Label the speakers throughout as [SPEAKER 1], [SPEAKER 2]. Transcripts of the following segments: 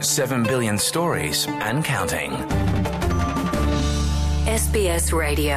[SPEAKER 1] 7 billion stories and counting.
[SPEAKER 2] SBS Radio.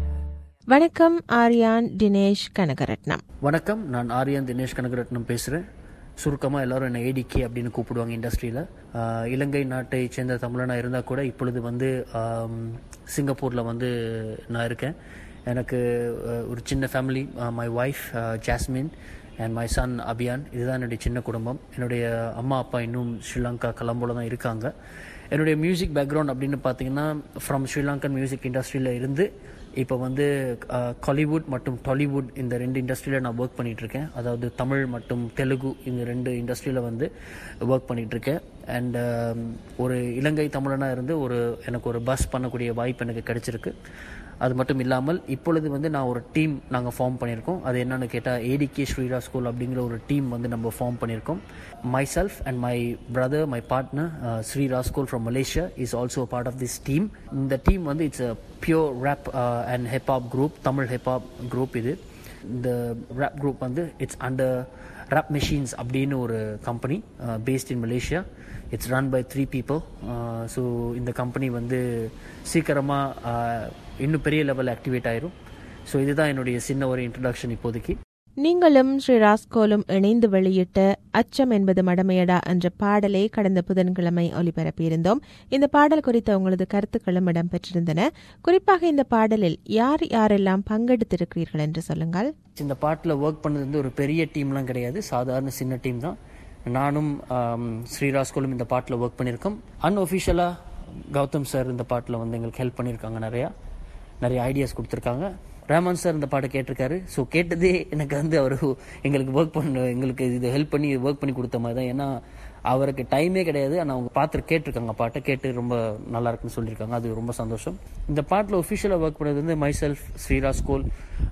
[SPEAKER 3] வணக்கம் ஆர்யான் தினேஷ் கனகரட்னம்
[SPEAKER 4] வணக்கம் நான் ஆரியன் தினேஷ் கனகரட்னம் பேசுகிறேன் சுருக்கமாக எல்லாரும் என்னை ஏடிகே அப்படின்னு கூப்பிடுவாங்க இண்டஸ்ட்ரியில் இலங்கை நாட்டை சேர்ந்த தமிழனாக இருந்தால் கூட இப்பொழுது வந்து ஆம், சிங்கப்பூரில் வந்து நான் இருக்கேன் எனக்கு அஹ், ஒரு சின்ன family my wife Jasmine and my son Abiyan இதுதான் என்னுடைய சின்ன குடும்பம் என்னுடைய அம்மா அப்பா இன்னும் ஸ்ரீலங்கா கலம்போல தான் இருக்காங்க என்னுடைய மியூசிக் பேக்ரவுண்ட் அப்படின்னு பார்த்தீங்கன்னா ஃப்ரம் ஸ்ரீலங்கன் மியூசிக் இண்டஸ்ட்ரியில் இருந்து இப்போ வந்து காலிவுட் மற்றும் டாலிவுட் இந்த ரெண்டு இண்டஸ்ட்ரியில் நான் ஒர்க் பண்ணிட்டு இருக்கேன் அதாவது தமிழ் மற்றும் தெலுங்கு இந்த ரெண்டு இண்டஸ்ட்ரியில் வந்து ஒர்க் பண்ணிட்டு இருக்கேன் அண்ட் ஒரு இலங்கை தமிழனாக இருந்து ஒரு எனக்கு ஒரு பஸ் பண்ணக்கூடிய வாய்ப்பு எனக்கு கிடைச்சிருக்கு அது மட்டும் இல்லாமல் இப்பொழுது வந்து நான் ஒரு டீம் நாங்கள் ஃபார்ம் பண்ணியிருக்கோம் அது என்னன்னு கேட்டால் ஏடிகே ஸ்ரீரா ஸ்கூல் அப்படிங்கிற ஒரு டீம் வந்து நம்ம ஃபார்ம் பண்ணியிருக்கோம் myself and my brother my partner Sri Rascol from Malaysia is also part of this team இந்த டீம் வந்து it's a pure rap and hip hop group Tamil hip hop group இது இந்த ரேப் குரூப் வந்து இட்ஸ் அண்டர் ரேப் மெஷின்ஸ் அப்படின்னு ஒரு company based in Malaysia it's run by three people so இந்த company வந்து சீக்கிரமாக இன்னும் பெரிய லெவல் ஆக்டிவேட் ஆயிரும் ஸோ இதுதான் என்னுடைய சின்ன ஒரு இன்ட்ரடக்ஷன் இப்போதைக்கு
[SPEAKER 3] நீங்களும் ஸ்ரீ ராஸ்கோலும் இணைந்து வெளியிட்ட அச்சம் என்பது மடமையடா என்ற பாடலை கடந்த புதன்கிழமை ஒலிபரப்பியிருந்தோம் இந்த பாடல் குறித்த உங்களது கருத்துக்களும் இடம்பெற்றிருந்தன குறிப்பாக இந்த பாடலில் யார் யாரெல்லாம் பங்கெடுத்திருக்கிறீர்கள் என்று சொல்லுங்கள்
[SPEAKER 4] இந்த பாட்டில் ஒர்க் பண்ணது வந்து ஒரு பெரிய டீம்லாம் கிடையாது சாதாரண சின்ன டீம் தான் நானும் ஆம், ஸ்ரீராஸ்கோலும் இந்த பாட்டில் ஒர்க் பண்ணியிருக்கோம் அன்ஒஃபிஷியலாக கௌதம் சார் இந்த பாட்டில் வந்து எங்களுக்கு ஹெல்ப் பண்ணியிருக்காங்க நிறையா நிறைய ஐடியாஸ் கொடுத்துருக்காங்க ரஹ்மான் சார் இந்த பாட்டை கேட்டிருக்காரு ஸோ கேட்டதே எனக்கு வந்து அவர் எங்களுக்கு ஒர்க் பண்ண எங்களுக்கு இது ஹெல்ப் பண்ணி ஒர்க் பண்ணி கொடுத்த மாதிரி தான் ஏன்னா அவருக்கு டைமே கிடையாது ஆனால் அவங்க பார்த்து கேட்டிருக்காங்க பாட்டை கேட்டு ரொம்ப நல்லா இருக்குன்னு சொல்லியிருக்காங்க அது ரொம்ப சந்தோஷம் இந்த பாட்டில் ஒஃபிஷியலாக ஒர்க் பண்ணது வந்து myself Srirascol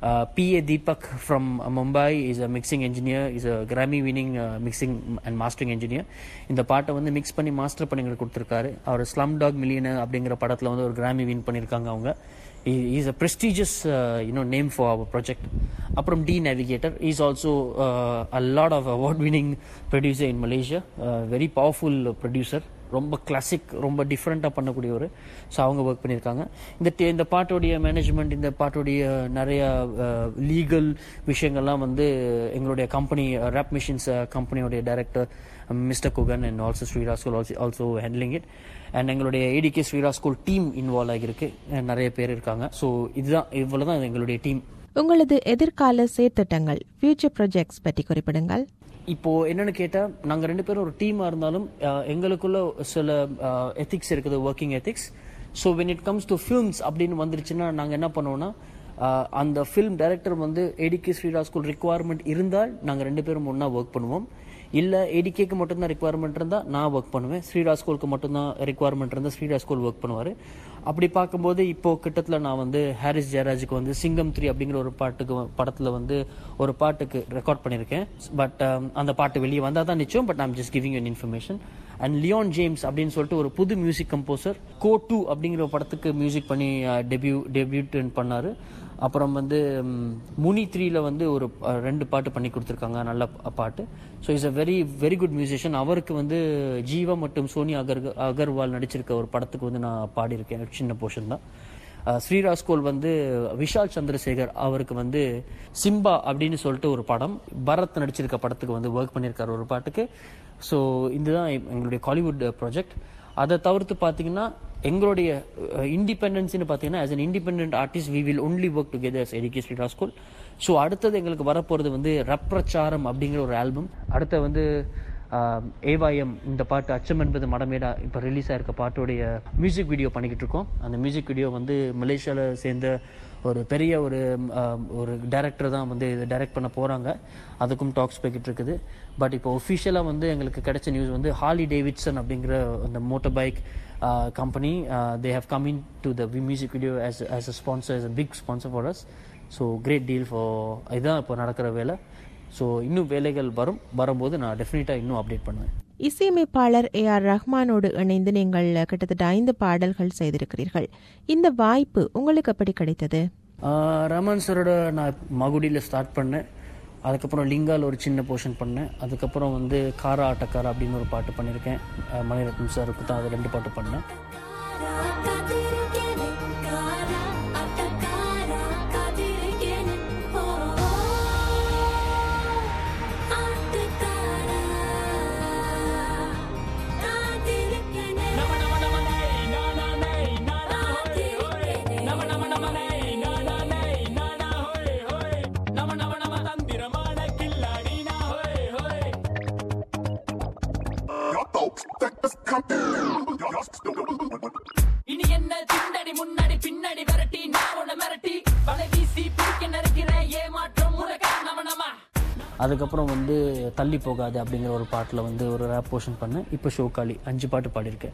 [SPEAKER 4] PA Deepak from Mumbai is a mixing engineer is a Grammy winning mixing and mastering engineer இந்த பாட்டை வந்து மிக்ஸ் பண்ணி மாஸ்டர் பண்ணி எங்களுக்கு கொடுத்துருக்காரு அவர் ஸ்லம் டாக் மில்லியன் அப்படிங்கிற படத்தில் வந்து ஒரு கிராமி வின் பண்ணியிருக்காங்க அவங்க is a prestigious you know name for our project அப்புறம் the navigator is also a lot of award winning producer in Malaysia very powerful producer ரொம்ப கிளாசிக் ரொம்ப டிஃப்ரெண்ட்டாக பண்ணக்கூடியவர் ஸோ அவங்க ஒர்க் பண்ணியிருக்காங்க இந்த டி- இந்த பாட்டுடைய மேனேஜ்மெண்ட் இந்த பாட்டுடைய நிறைய லீகல் விஷயங்கள்லாம் வந்து எங்களுடைய கம்பெனி ரேப் மிஷின்ஸ் கம்பெனியோடைய director mister Guhan and also Srirascol also also handling it and எங்களுடைய ATK Srirascol team involve ஆகியிருக்கு அஹ் நிறைய பேர் இருக்காங்க ஸோ இதுதான் இவ்வளோ தான் எங்களுடைய டீம்
[SPEAKER 3] உங்களது எதிர்கால செயற்திட்டங்கள் ஃபியூச்சர் ப்ராஜெக்ட்ஸ் பற்றி குறிப்பிடுங்கள்
[SPEAKER 4] இப்போ என்னன்னு கேட்டா நாங்க ரெண்டு பேரும் ஒரு டீமா இருந்தாலும் அஹ், எங்களுக்குள்ள சில எத்திக்ஸ் இருக்குது working ethics so when it comes to films அப்படின்னு வந்துருச்சுன்னா நாங்க என்ன பண்ணுவோம்னா அஹ், அந்த ஃபில்ம் டைரக்டர் வந்து ஏடிகே ஸ்ரீரா ஸ்கூல் ரிக்குவயர்மெண்ட் இருந்தால் நாங்க ரெண்டு பேரும் ஒண்ணா ஒர்க் பண்ணுவோம் இல்ல ஏடிகேக்கு மட்டும்தான் ரிக்குவயர்மெண்ட் இருந்தா நான் ஒர்க் பண்ணுவேன் ஸ்ரீரா ஸ்கூலுக்கு மட்டும்தான் ரிக்குவயர்மெண்ட் இருந்தால் ஸ்ரீரா ஸ்கூல் ஒர்க் பண்ணுவாரு அப்படி பார்க்கும்போது இப்போ கிட்டத்துல நான் வந்து ஹாரிஸ் ஜெயராஜுக்கு வந்து சிங்கம் த்ரீ அப்படிங்கிற ஒரு பாட்டுக்கு வ- படத்துல வந்து ஒரு பாட்டுக்கு ரெக்கார்ட் பண்ணியிருக்கேன் பட் அந்த பாட்டு வெளியே வந்தால் தான் நிச்சயம் but I'm just giving you an information and Leon James அப்படின்னு சொல்லிட்டு ஒரு புது மியூசிக் கம்போசர் கோ டூ அப்படிங்கிற ஒரு படத்துக்கு மியூசிக் பண்ணி டெபியூ டெபியூட் பண்ணாரு அப்புறம் வந்து ம், முனி த்ரீல வந்து ஒரு அஹ், ரெண்டு பாட்டு பண்ணி கொடுத்துருக்காங்க நல்ல ப- பாட்டு so is a very very good musician அவருக்கு வந்து ஜீவா மற்றும் சோனி அகர் அகர்வால் நடிச்சிருக்க ஒரு படத்துக்கு வந்து நான் பாடியிருக்கேன் சின்ன போர்ஷன் தான் அஹ், ஸ்ரீராஜ் கோல் வந்து விஷால் சந்திரசேகர் அவருக்கு வந்து சிம்பா அப்படின்னு சொல்லிட்டு ஒரு படம் பரத் நடிச்சிருக்க படத்துக்கு வந்து ஒர்க் பண்ணியிருக்காரு ஒரு பாட்டுக்கு ஸோ இதுதான் எங்களுடைய காலிவுட் ப்ராஜெக்ட் அதை தவிர்த்து பார்த்தீங்கன்னா எங்களுடைய இண்டிபெண்டன்ஸ்னு பார்த்தீங்கன்னா as an independent artist we will only work together as education Sri Rascol so அடுத்தது எங்களுக்கு வரப்போகிறது வந்து ரப்ரச்சாரம் அப்படிங்கிற ஒரு ஆல்பம் அடுத்து வந்து ஆஹ், ஏவாயம் இந்த பாட்டு அச்சம் என்பது மடமேடா இப்போ ரிலீஸ் ஆயிருக்க பாட்டோடைய மியூசிக் வீடியோ பண்ணிக்கிட்டு இருக்கோம் அந்த மியூசிக் வீடியோ வந்து மலேசியாவில் சேர்ந்த ஒரு பெரிய ஒரு ஆஹ், ஒரு டைரக்டர் தான் வந்து இதை டைரக்ட் பண்ண போகிறாங்க அதுக்கும் டாக்ஸ் போய்கிட்டு இருக்குது பட் இப்போ ஒஃபிஷியலாக வந்து எங்களுக்கு கிடைச்ச நியூஸ் வந்து ஹாலி டேவிட்சன் அப்படிங்கிற அந்த motor bike company they have come into the music video as as a sponsor as a big sponsor for us so great deal for இதுதான் இப்போ நடக்கிற வேலை ஸோ இன்னும் வேலைகள் வரும் வரும்போது நான் டெஃபினட்டாக இன்னும் அப்டேட் பண்ணுவேன்
[SPEAKER 3] இசையமைப்பாளர் ஏ ஆர் ரஹ்மானோடு இணைந்து நீங்கள் கிட்டத்தட்ட ஐந்து பாடல்கள் செய்திருக்கிறீர்கள் இந்த வாய்ப்பு உங்களுக்கு எப்படி கிடைத்தது
[SPEAKER 4] ஆஹ் ரமன் சரோட நான் மகுடியில் ஸ்டார்ட் பண்ணேன் அதுக்கப்புறம் லிங்கால் ஒரு சின்ன போர்ஷன் பண்ணேன் அதுக்கப்புறம் வந்து காரா ஆட்டக்காரா அப்படின்னு ஒரு பாட்டு பண்ணியிருக்கேன் அஹ் மணிரத்னம் சாருக்கு தான் அது ரெண்டு பாட்டு பண்ணேன்
[SPEAKER 2] இனி என்ன பின்னாடி முன்னாடி பின்னாடி விரட்டி நான் உன்னை மிரட்டி வலை வீசி பிடிக்க நினைக்கிறேன் ஏமாற்றம் உனக்கு நம்ம நம்ம
[SPEAKER 4] அதுக்கப்புறம் வந்து தள்ளி போகாது அப்படிங்கிற ஒரு பாட்டில் வந்து ஒரு ரேப் போர்ஷன் பண்ணேன் இப்போ ஷோக்காளி அஞ்சு பாட்டு பாடியிருக்கேன்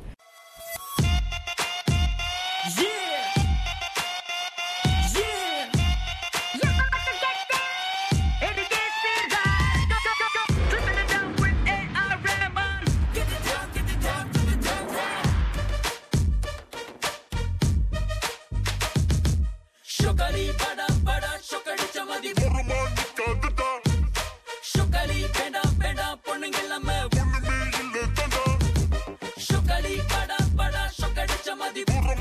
[SPEAKER 2] சுகலி படா படா சுகடிச்ச மதி சுகலி வேண்டாம் வேண்டாம் பொண்ணுங்க இல்லாம சுகலி படா படா சுகடிச்ச மதி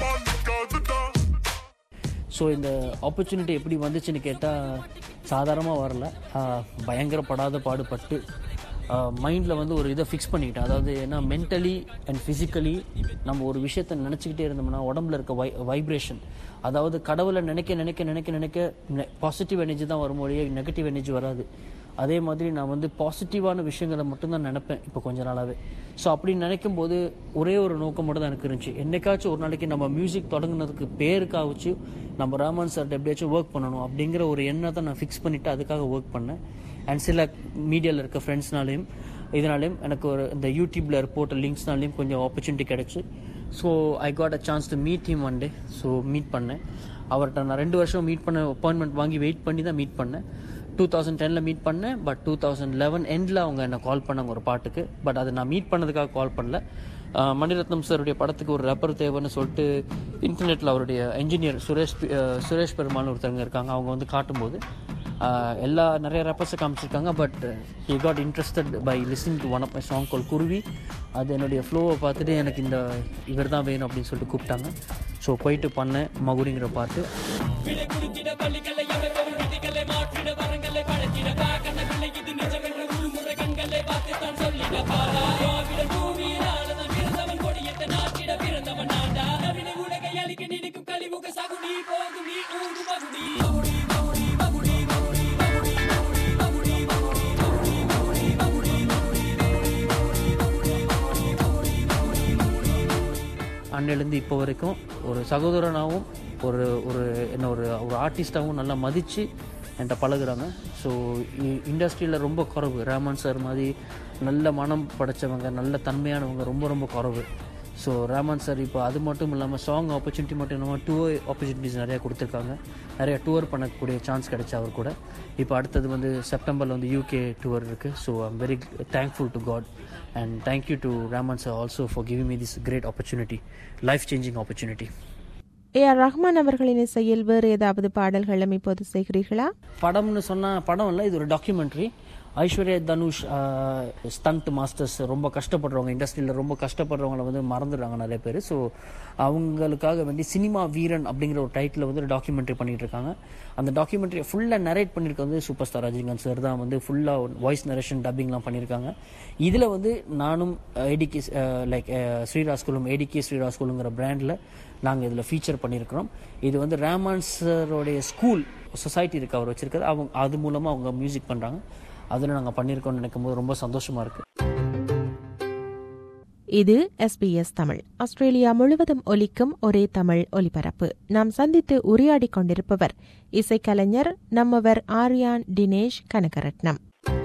[SPEAKER 4] ஸோ இந்த ஆப்பர்ச்சுனிட்டி எப்படி வந்துச்சுன்னு கேட்டால் சாதாரணமாக வரல ஆஹ் பயங்கரப்படாத பாடுபட்டு மைண்டில் வந்து ஒரு இதை ஃபிக்ஸ் பண்ணிக்கிட்டேன் அதாவது ஏன்னா மென்டலி அண்ட் ஃபிசிக்கலி நம்ம ஒரு விஷயத்த நினச்சிக்கிட்டே இருந்தோம்னா உடம்புல இருக்க வை வைப்ரேஷன் அதாவது கடவுளை நினைக்க நினைக்க நினைக்க நினைக்க பாசிட்டிவ் எனர்ஜி தான் வரும் ஒழிய நெகட்டிவ் எனர்ஜி வராது அதே மாதிரி நான் வந்து பாசிட்டிவான விஷயங்களை மட்டும்தான் நினைப்பேன் இப்போ கொஞ்ச நாளாகவே ஸோ அப்படி நினைக்கும் போது ஒரே ஒரு நோக்கம் மட்டும் தான் எனக்கு இருந்துச்சு என்னைக்காச்சும் ஒரு நாளைக்கு நம்ம மியூசிக் தொடங்குனதுக்கு பேருக்காகச்சு நம்ம ராமன் சார் எப்படியாச்சும் ஒர்க் பண்ணணும் அப்படிங்கிற ஒரு எண்ணத்தை நான் ஃபிக்ஸ் பண்ணிவிட்டு அதுக்காக ஒர்க் பண்ணேன் அண்ட் சில மீடியாவில் இருக்க ஃப்ரெண்ட்ஸ்னாலையும் இதனாலையும் எனக்கு ஒரு இந்த யூடியூப்பில் போட்ட லிங்க்ஸ்னாலையும் கொஞ்சம் ஆப்பர்ச்சுனிட்டி கிடச்சி so I got a chance to meet him one day so meet பண்ணேன் அவர்கிட்ட நான் ரெண்டு வருஷம் மீட் பண்ண அப்பாயின்மெண்ட் வாங்கி வெயிட் பண்ணி தான் மீட் பண்ணேன் டூ தௌசண்ட் டெனில் மீட் பண்ணேன் பட் டூ தௌசண்ட் லெவன் எண்டில் அவங்க என்னை கால் பண்ணாங்க ஒரு பாட்டுக்கு பட் அதை நான் மீட் பண்ணதுக்காக கால் பண்ணல ஆஹ் மணிரத்னம் சாருடைய படத்துக்கு ஒரு ரப்பர் தேவைன்னு சொல்லிட்டு இன்டர்நெட்டில் அவருடைய என்ஜினியர் சுரேஷ் பி- ஆஹ் சுரேஷ் பெருமாள் ஒருத்தவங்க இருக்காங்க அவங்க வந்து காட்டும்போது ஆஹ் எல்லா நிறைய ரப்பர்ஸை காமிச்சிருக்காங்க but he got interested by listening to one of my song call Kuruvi அது என்னுடைய ஃப்ளோவை பார்த்துட்டு எனக்கு இந்த இவர் தான் வேணும் அப்படின்னு சொல்லிட்டு கூப்பிட்டாங்க ஸோ போயிட்டு பண்ணேன் மகுடிங்கிற பாட்டு
[SPEAKER 2] விடை குறித்திட பள்ளிகளை அமைப்பவன் விதிகளை மாற்றிட வரங்களை படைத்திட கண்ண பிள்ளை இது நிஜமென்று உருமுறை கண்களை பார்த்து தான் சொல்லிட பாரா திராவிட பூமியினாலதான் பிறந்தவன் கொடியத்தை நாட்டிட பிறந்தவன் நாடா நவீன உலகை அழிக்க நினைக்கும் கழிவுக சகுடி போகுடி ஊரு மகுடி மகுடி மகுடி மகுடி மகுடி மகுடி மகுடி மகுடி மகுடி மகுடி மகுடி மகுடி
[SPEAKER 4] அன்னிலேருந்து இப்போ வரைக்கும் ஒரு சகோதரனாகவும் ஒரு ஒரு என்ன ஒரு ஒரு ஆர்டிஸ்டாகவும் நல்லா மதித்து என்கிட்ட பழகுறாங்க ஸோ இண்டஸ்ட்ரியில் ரொம்ப குறைவு ரஹ்மான் சார் மாதிரி நல்ல மனம் படைச்சவங்க நல்ல தன்மையானவங்க ரொம்ப ரொம்ப குறைவு ஸோ ரஹ்மான் சார் இப்போ அது மட்டும் இல்லாமல் சாங் ஆப்பர்ச்சுனிட்டி மட்டும் இல்லாமல் டூர் ஆப்பர்ச்சுனிட்டிஸ் நிறையா கொடுத்துருக்காங்க நிறைய டூர் பண்ணக்கூடிய சான்ஸ் கிடைச்சா அவர் கூட இப்போ அடுத்தது வந்து செப்டம்பரில் வந்து யூகே டூர் இருக்குது so I'm very thankful to God and thank you to Rahman sir also for giving me this great opportunity life changing opportunity
[SPEAKER 3] A R Rahman அவர்களின் இசையில் வேறு ஏதாவது பாடல்களும் இப்போது செய்கிறீர்களா
[SPEAKER 4] படம்னு சொன்னால் படம் இல்லை இது ஒரு documentary Aishwarya Dhanush stunt masters ரொம்ப கஷ்டப்படுறவங்க இண்டஸ்ட்ரியில் ரொம்ப கஷ்டப்படுறவங்கள வந்து மறந்துடுறாங்க நிறைய பேர் ஸோ அவங்களுக்காக வேண்டி சினிமா வீரன் அப்படிங்கிற ஒரு டைட்டில் வந்து ஒரு டாக்குமெண்ட்ரி பண்ணிட்டு இருக்காங்க அந்த டாக்குமெண்ட்ரியை ஃபுல்லாக நரேட் பண்ணியிருக்க வந்து சூப்பர் ஸ்டார் ரஜினிகாந்த் சார் தான் வந்து ஃபுல்லாக வாய்ஸ் நரேஷன் டப்பிங்லாம் பண்ணியிருக்காங்க இதில் வந்து நானும் ஏடிகே லைக் ஸ்ரீராஸ்குலம் ஏடிகே ஸ்ரீராஸ்குலுங்கிற பிராண்டில் நாங்கள் இதில் ஃபீச்சர் பண்ணியிருக்கிறோம் இது வந்து ரேமான் சாரோடைய ஸ்கூல் சொசைட்டி இருக்கு அவர் வச்சிருக்காரு அவங்க அது மூலமாக அவங்க மியூசிக் பண்ணுறாங்க அதில் நாங்கள் பண்ணியிருக்கோம்னு நினைக்கும் போது ரொம்ப சந்தோஷமாக இருக்குது
[SPEAKER 3] இது எஸ்பிஎஸ் தமிழ் ஆஸ்திரேலியா முழுவதும் ஒலிக்கும் ஒரே தமிழ் ஒலிபரப்பு நாம் சந்தித்து உரையாடிக் கொண்டிருப்பவர் இசைக்கலைஞர் நம்மவர் ஆர்யான் தினேஷ் கனகரட்னம்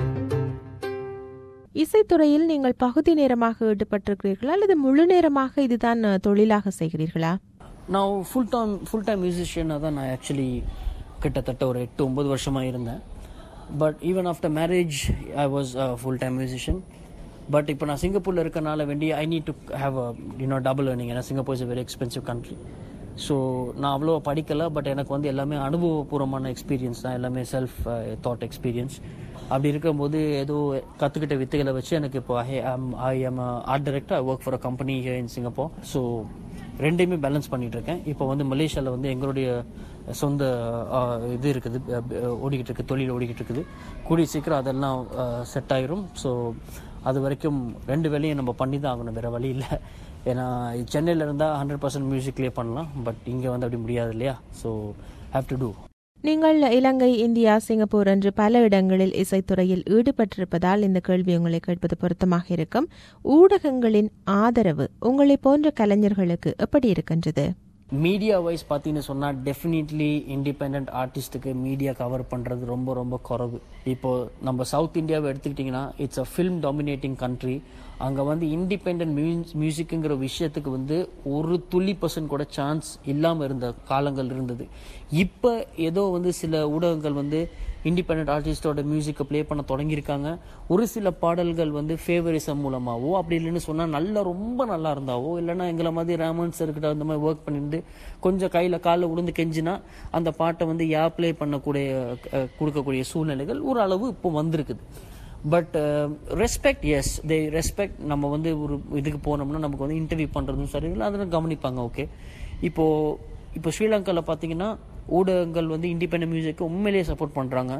[SPEAKER 3] இசைத்துறையில் நீங்கள் பகுதி நேரமாக ஈடுபட்டிருக்கிறீர்களா அல்லது முழு நேரமாக இதுதான் அஹ், தொழிலாக செய்கிறீர்களா
[SPEAKER 4] நான் ஃபுல் டைம் ஃபுல் டைம் மியூசிஷியனாக தான் நான் ஆக்சுவலி கிட்டத்தட்ட ஒரு எட்டு ஒன்பது வருஷமாக இருந்தேன் but even after marriage I was full time musician but இப்போ நான் சிங்கப்பூரில் இருக்கனால வேண்டி I need to have a you know double earning ஏன்னா Singapore is very expensive country so நான் அவ்வளோ படிக்கலை பட் எனக்கு வந்து எல்லாமே அனுபவபூர்வமான எக்ஸ்பீரியன்ஸ் தான் எல்லாமே செல்ஃப் தாட் எக்ஸ்பீரியன்ஸ் அப்படி இருக்கும்போது ஏதோ கற்றுக்கிட்ட வித்தைகளை வச்சு எனக்கு இப்போ ஐ am I am art director I work for a company in Singapore so ரெண்டையுமே பேலன்ஸ் பண்ணிட்டு இருக்கேன் இப்போ வந்து மலேசியாவில் வந்து எங்களுடைய சொந்த அஹ், இது இருக்குது அஹ், அஹ், ஓடிக்கிட்டு இருக்கு தொழில் ஓடிக்கிட்டு இருக்குது கூடிய சீக்கிரம் அதெல்லாம் செட் ஆயிரும் ஸோ அது வரைக்கும் ரெண்டு வேலையும் நம்ம பண்ணி தான் ஆகணும் வேறு வழி இல்லை ஏன்னா சென்னையில் இருந்தால் ஹண்ட்ரட் பர்சன்ட் மியூசிக்லேயே பண்ணலாம் பட் இங்கே வந்து அப்படி முடியாது இல்லையா ஸோ ஹேவ் டு டூ
[SPEAKER 3] நீங்கள் இலங்கை இந்தியா சிங்கப்பூர் என்று பல இடங்களில் இசைத்துறையில் ஈடுபட்டிருப்பதால் இந்த கேள்வி உங்களை கேட்பது பொருத்தமாக இருக்கும் ஊடகங்களின் ஆதரவு உங்களை போன்ற கலைஞர்களுக்கு எப்படி இருக்கின்றது
[SPEAKER 4] மீடியா வைஸ் பார்த்தீங்கன்னு சொன்னால் டெஃபினெட்லி இண்டிபெண்ட் ஆர்டிஸ்ட்டுக்கு மீடியா கவர் பண்ணுறது ரொம்ப ரொம்ப குறைவு இப்போ நம்ம சவுத் இந்தியாவை எடுத்துக்கிட்டிங்கன்னா it's a film dominating country அங்கே வந்து இண்டிபெண்ட் மியூசிக்குங்கிற விஷயத்துக்கு வந்து ஒரு துளி பர்சன்ட் கூட சான்ஸ் இல்லாமல் இருந்த காலங்கள் இருந்தது இப்போ ஏதோ வந்து சில ஊடகங்கள் வந்து இண்டிபெண்ட் ஆர்டிஸ்டோட மியூசிக்கை ப்ளே பண்ண தொடங்கியிருக்காங்க ஒரு சில பாடல்கள் வந்து ஃபேவரிசம் மூலமாவோ அப்படி இல்லைன்னு சொன்னால் நல்லா ரொம்ப நல்லா இருந்தாவோ இல்லைன்னா எங்களை மாதிரி ராமன்ஸ் இருக்கிட்ட அந்த மாதிரி ஒர்க் பண்ணியிருந்து கொஞ்சம் கையில் காலில் உளுந்து கெஞ்சினா அந்த பாட்டை வந்து யா ப்ளே பண்ணக்கூடிய அஹ், கொடுக்கக்கூடிய சூழ்நிலைகள் ஒரு அளவு இப்போ வந்திருக்குது but respect yes they respect நம்ம வந்து ஒரு இதுக்கு போனோம்னா நமக்கு வந்து இன்டர்வியூ பண்ணுறதும் சரி இல்லை அதெல்லாம் கவனிப்பாங்க ஓகே இப்போ இப்போ ஸ்ரீலங்காவில் பார்த்தீங்கன்னா ஊடகங்கள் வந்து இண்டிபெண்ட் மியூசிக்கு உண்மையிலேயே சப்போர்ட் பண்ணுறாங்க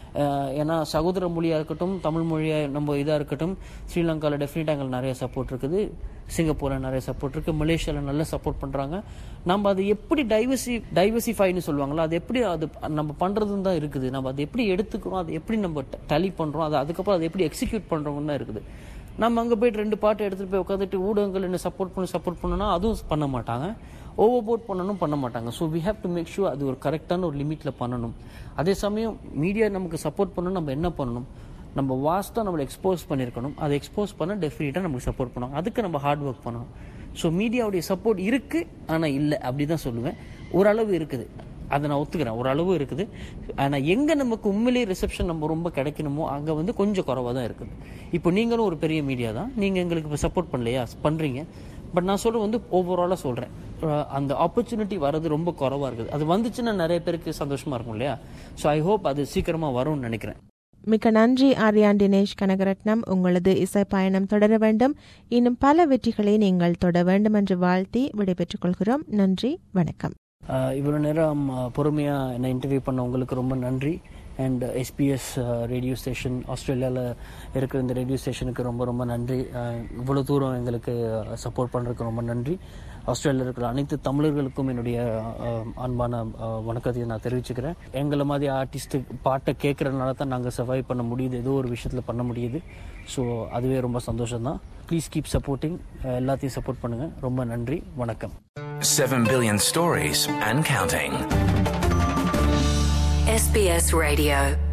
[SPEAKER 4] ஏன்னா சகோதர மொழியாக இருக்கட்டும் தமிழ் மொழியாக நம்ம இதாக இருக்கட்டும் ஸ்ரீலங்காவில் டெஃபினட்டாக எங்களுக்கு நிறைய சப்போர்ட் இருக்குது சிங்கப்பூரில் நிறைய சப்போர்ட் இருக்குது மலேசியாவில் நல்ல சப்போர்ட் பண்ணுறாங்க நம்ம அது எப்படி டைவர்சி டைவர்சிஃபைன்னு சொல்லுவாங்களோ அது எப்படி அது நம்ம பண்ணுறதுன்னு தான் இருக்குது நம்ம அதை எப்படி எடுத்துக்கிறோம் அதை எப்படி நம்ம டலி பண்ணுறோம் அது அதுக்கப்புறம் அதை எப்படி எக்ஸிக்யூட் பண்ணுறோம்னு தான் இருக்குது நம்ம அங்கே போயிட்டு ரெண்டு பாட்டு எடுத்துகிட்டு போய் உட்காந்துட்டு ஊடகங்கள் என்ன சப்போர்ட் பண்ணி சப்போர்ட் பண்ணணும்னா அதுவும் பண்ண மாட்டாங்க ஓவர் போட் பண்ணணும் பண்ண மாட்டாங்க so we have to make sure அது ஒரு கரெக்டான ஒரு லிமிட்டில் பண்ணணும் அதே சமயம் மீடியா நமக்கு சப்போர்ட் பண்ணணும் நம்ம என்ன பண்ணணும் நம்ம வாஸ்ட்டாக நம்மளை எக்ஸ்போஸ் பண்ணியிருக்கணும் அதை எக்ஸ்போஸ் பண்ண டெஃபினட்டாக நமக்கு சப்போர்ட் பண்ணணும் அதுக்கு நம்ம ஹார்ட் ஒர்க் பண்ணணும் ஸோ மீடியாவுடைய சப்போர்ட் இருக்குது ஆனால் இல்லை அப்படி தான் சொல்லுவேன் ஓரளவு இருக்குது அதை நான் ஒத்துக்கிறேன் ஓரளவு இருக்குது ஆனால் எங்கே நமக்கு உண்மையிலேயே ரிசப்ஷன் நம்ம ரொம்ப கிடைக்கணுமோ அங்கே வந்து கொஞ்சம் குறவாக தான் இருக்குது இப்போ நீங்களும் ஒரு பெரிய மீடியா தான் நீங்கள் எங்களுக்கு இப்போ சப்போர்ட் பண்ணலையா பண்ணுறீங்க பட் நான் சொல்கிறது வந்து ஓவராலாக சொல்கிறேன் அந்த ஆப்பர்ச்சுனிட்டி வர்றது ரொம்ப குறவாக இருக்குது அது வந்துச்சுன்னா நிறைய பேருக்கு சந்தோஷமாக இருக்கும் இல்லையா ஸோ ஐ ஹோப் அது சீக்கிரமாக வரும்னு நினைக்கிறேன்
[SPEAKER 3] மிக்க நன்றி ஆர்யான் தினேஷ் கனகரட்னம் உங்களது இசை பயணம் தொடர வேண்டும் இன்னும் பல வெற்றிகளை நீங்கள் தொட வேண்டும் என்று வாழ்த்தி விடைபெற்றுக் கொள்கிறோம் நன்றி வணக்கம்
[SPEAKER 4] இவ்வளோ நேரம் பொறுமையாக என்னை இன்டர்வியூ பண்ண உங்களுக்கு ரொம்ப நன்றி அண்ட் எஸ்பிஎஸ் ரேடியோ ஸ்டேஷன் ஆஸ்திரேலியாவில் இருக்கிற இந்த ரேடியோ ஸ்டேஷனுக்கு ரொம்ப ரொம்ப நன்றி அஹ், இவ்வளோ தூரம் எங்களுக்கு சப்போர்ட் பண்ணுறதுக்கு ரொம்ப நன்றி ஆஸ்திரேலியாவில் இருக்கிற அனைத்து தமிழர்களுக்கும் என்னுடைய அஹ், அன்பான அஹ், வணக்கத்தை நான் தெரிவிச்சுக்கிறேன் எங்களை மாதிரி ஆர்டிஸ்ட்டு பாட்டை கேட்குறதுனால தான் நாங்கள் சர்வைவ் பண்ண முடியுது ஏதோ ஒரு விஷயத்தில் பண்ண முடியுது ஸோ அதுவே ரொம்ப சந்தோஷம் தான் ப்ளீஸ் கீப் சப்போர்ட்டிங் எல்லாத்தையும் சப்போர்ட் பண்ணுங்கள் ரொம்ப நன்றி வணக்கம்
[SPEAKER 1] 7 billion stories and counting.
[SPEAKER 5] SBS Radio